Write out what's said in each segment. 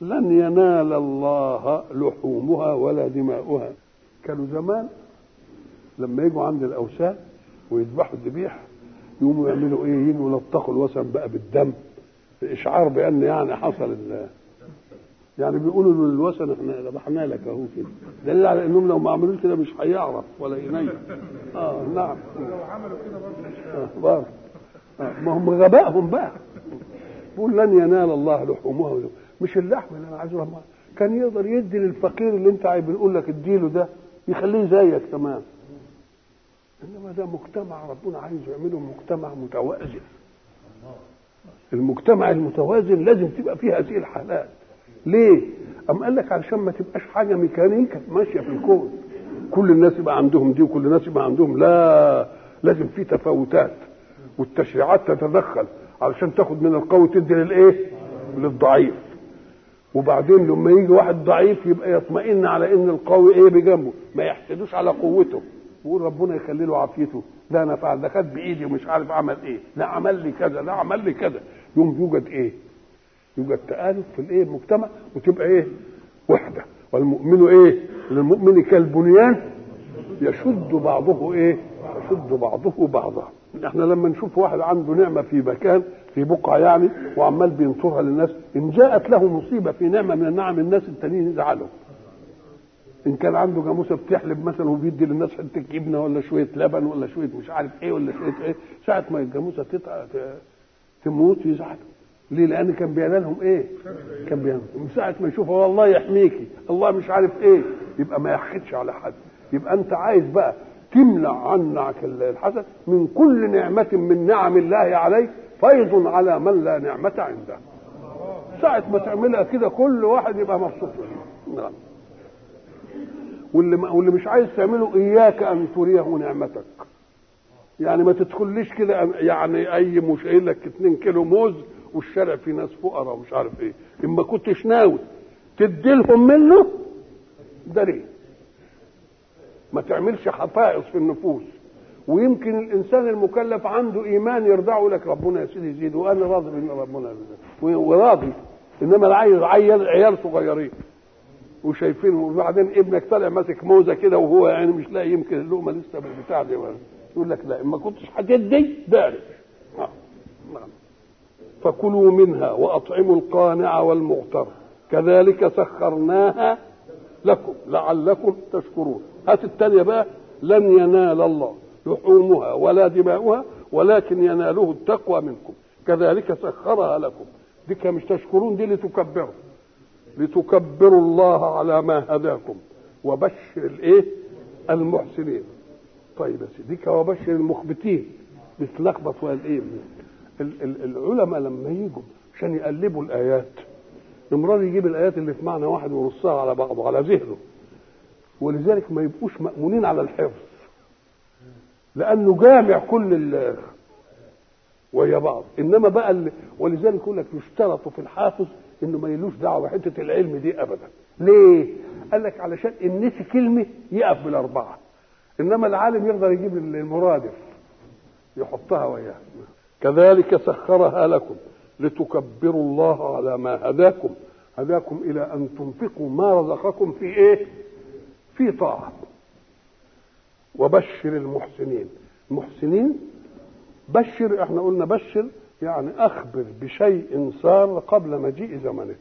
لن ينال الله لحومها ولا دماؤها كانوا زمان لما يجوا عند الاوثان ويذبحوا الذبيح يقوموا يعملوا ايه يجوا يلطخوا الوثن بقى بالدم اشعار بان يعني حصل ال يعني بيقولوا للوثن احنا ذبحنا لك اهو كده دليل على انهم لو ما عملوش كده مش هيعرف ولا ينيل اه نعم لو عملوا كده برضه مش آه برضه آه ما هم غبائهم بقى بيقول لن ينال الله لحومها ولا- مش اللحم اللي انا عايزه لما كان يقدر يدي للفقير اللي انت عايز بنقول لك اديله ده يخليه زيك تمام انما ده مجتمع ربنا عايز يعمله مجتمع متوازن المجتمع المتوازن لازم تبقى فيه هذه الحالات ليه؟ أم قال لك علشان ما تبقاش حاجة ميكانيكا ماشية في الكون كل الناس يبقى عندهم دي وكل الناس يبقى عندهم لا لازم في تفاوتات والتشريعات تتدخل علشان تاخد من القوي تدي للايه؟ للضعيف وبعدين لما يجي واحد ضعيف يبقى يطمئن على ان القوي ايه بجنبه ما يحسدوش على قوته ويقول ربنا يخلي له عافيته لا انا فعل ده خد بايدي ومش عارف عمل ايه لا عمل لي كذا لا عمل لي كذا يوم يوجد ايه يوجد تآلف في الايه المجتمع وتبقى ايه وحده والمؤمن ايه للمؤمن كالبنيان يشد بعضه ايه يشد بعضه بعضا احنا لما نشوف واحد عنده نعمه في مكان في بقعه يعني وعمال بينصرها للناس ان جاءت له مصيبه في نعمه من النعم الناس التانيين يزعلوا ان كان عنده جاموسه بتحلب مثلا وبيدي للناس حته جبنه ولا شويه لبن ولا شويه مش عارف ايه ولا شويه ايه ساعه ما الجاموسه تتع... ت- تموت يزعل ليه؟ لان كان بيعمل لهم ايه؟ كان بيعمل من ساعه ما يشوفه والله يحميكي الله مش عارف ايه يبقى ما يحقدش على حد يبقى انت عايز بقى تمنع عنك الحسد من كل نعمة من نعم الله عليك فيض على من لا نعمة عنده ساعة ما تعملها كده كل واحد يبقى مبسوط منها. نعم واللي ما واللي مش عايز تعمله اياك ان تريه نعمتك يعني ما تدخليش كده يعني اي مش قايل لك 2 كيلو موز والشارع فيه ناس فقراء ومش عارف ايه اما كنتش ناوي تدي لهم منه ده ليه ما تعملش حفائظ في النفوس ويمكن الانسان المكلف عنده ايمان يرضعه لك ربنا يا سيدي يزيد وانا راضي بان ربنا يزيد وراضي انما العيل عيال عيال صغيرين وشايفين وبعدين ابنك طالع ماسك موزه كده وهو يعني مش لاقي يمكن اللقمه لسه بالبتاع دي يقول لك لا ما كنتش هتدي بارد آه. نعم فكلوا منها واطعموا القانع والمغتر كذلك سخرناها لكم لعلكم تشكرون هات الثانيه بقى لن ينال الله لحومها ولا دماؤها ولكن يناله التقوى منكم كذلك سخرها لكم دي كان مش تشكرون دي لتكبروا لتكبروا الله على ما هداكم وبشر الايه المحسنين طيب يا سيدي ديك وبشر المخبتين بتلخبط والايه العلماء لما يجوا عشان يقلبوا الايات المراد يجيب الايات اللي في معنى واحد ويرصها على بعضه على ذهنه ولذلك ما يبقوش مامونين على الحفظ لانه جامع كل ال ويا بعض انما بقى اللي ولذلك يقول لك يشترط في الحافظ انه ما يلوش دعوه بحته العلم دي ابدا ليه قال لك علشان ان نسي كلمه يقف بالاربعه انما العالم يقدر يجيب المرادف يحطها وياه كذلك سخرها لكم لتكبروا الله على ما هداكم هداكم الى ان تنفقوا ما رزقكم في ايه في طاعه وبشر المحسنين المحسنين بشر احنا قلنا بشر يعني اخبر بشيء صار قبل مجيء زمنه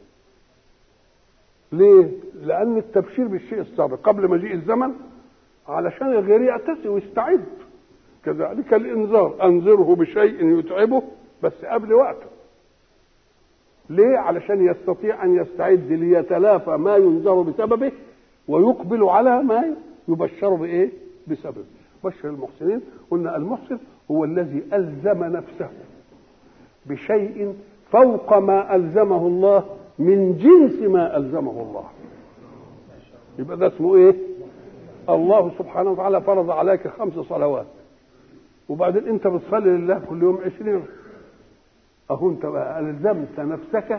ليه لان التبشير بالشيء السابق قبل مجيء الزمن علشان الغير يأتسي ويستعد كذلك الانذار انذره بشيء يتعبه بس قبل وقته ليه علشان يستطيع ان يستعد ليتلافى ما ينذر بسببه ويقبل على ما يبشر بايه بسببه بشر المحسنين قلنا المحسن هو الذي الزم نفسه بشيء فوق ما الزمه الله من جنس ما الزمه الله يبقى ده اسمه ايه الله سبحانه وتعالى فرض عليك خمس صلوات وبعدين انت بتصلي لله كل يوم عشرين اهو انت بقى الزمت نفسك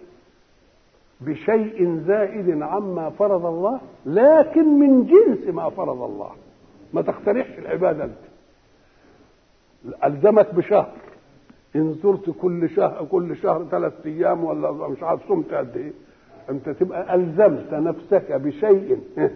بشيء زائد عما فرض الله لكن من جنس ما فرض الله ما تقترحش العباده انت الزمك بشهر ان زرت كل شهر كل شهر ثلاث ايام ولا مش عارف صمت قد ايه انت تبقى الزمت نفسك بشيء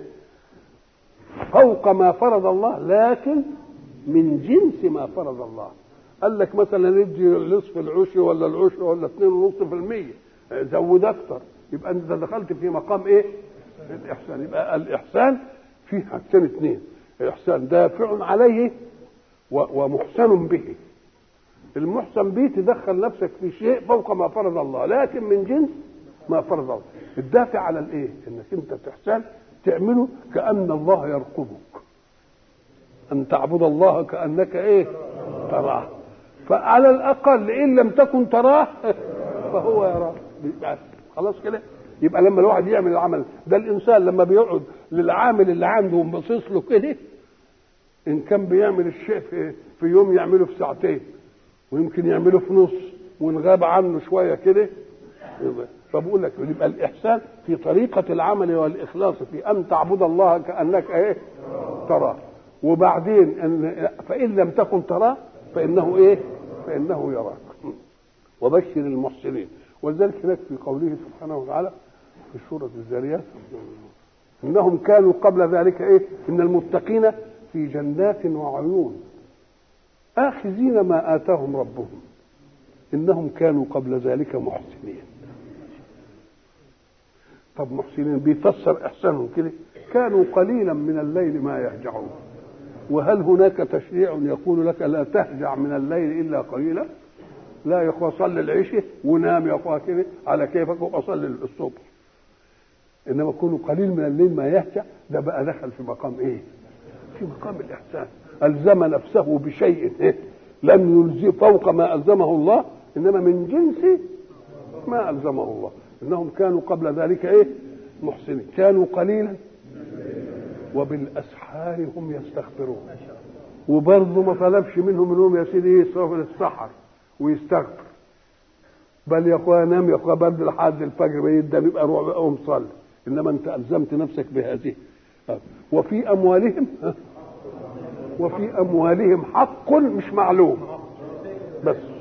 فوق ما فرض الله لكن من جنس ما فرض الله قال لك مثلا ندي نصف العشر ولا العشر ولا 2.5% زود اكتر يبقى انت دخلت في مقام ايه؟ الاحسان يبقى الاحسان فيه حاجتين اثنين احسان دافع عليه ومحسن به المحسن به تدخل نفسك في شيء فوق ما فرض الله لكن من جنس ما فرض الله الدافع على الايه انك انت تحسن تعمله كان الله يرقبك ان تعبد الله كانك ايه تراه فعلى الاقل ان لم تكن تراه فهو يراك بس خلاص كده يبقى لما الواحد يعمل العمل ده الانسان لما بيقعد للعامل اللي عنده ومبصص له كده ان كان بيعمل الشيء في في يوم يعمله في ساعتين ويمكن يعمله في نص وان غاب عنه شويه كده فبقول لك يبقى الاحسان في طريقه العمل والاخلاص في ان تعبد الله كانك ايه تراه وبعدين ان فان لم تكن تراه فانه ايه فانه يراك وبشر المحسنين ولذلك هناك في قوله سبحانه وتعالى في سوره الذاريات انهم كانوا قبل ذلك ايه ان المتقين في جنات وعيون آخذين ما آتاهم ربهم إنهم كانوا قبل ذلك محسنين طب محسنين بيفسر إحسانهم كده كانوا قليلا من الليل ما يهجعون وهل هناك تشريع يقول لك لا تهجع من الليل إلا قليلا لا يا اخوة صلي العشاء ونام يا اخوة كده على كيفك وأصلي الصبح إنما كونوا قليل من الليل ما يهجع ده بقى دخل في مقام إيه؟ في مقام الإحسان ألزم نفسه بشيء إيه؟ لم يلزم فوق ما ألزمه الله إنما من جنس ما ألزمه الله إنهم كانوا قبل ذلك إيه محسنين كانوا قليلا وبالأسحار هم يستغفرون وبرضه ما طلبش منهم انهم يا سيدي يصرفوا للسحر ويستغفر بل يا اخويا نام يا اخويا برد لحد الفجر بيدم يبقى روح بقى قوم صلي انما انت الزمت نفسك بهذه وفي اموالهم وفي اموالهم حق مش معلوم بس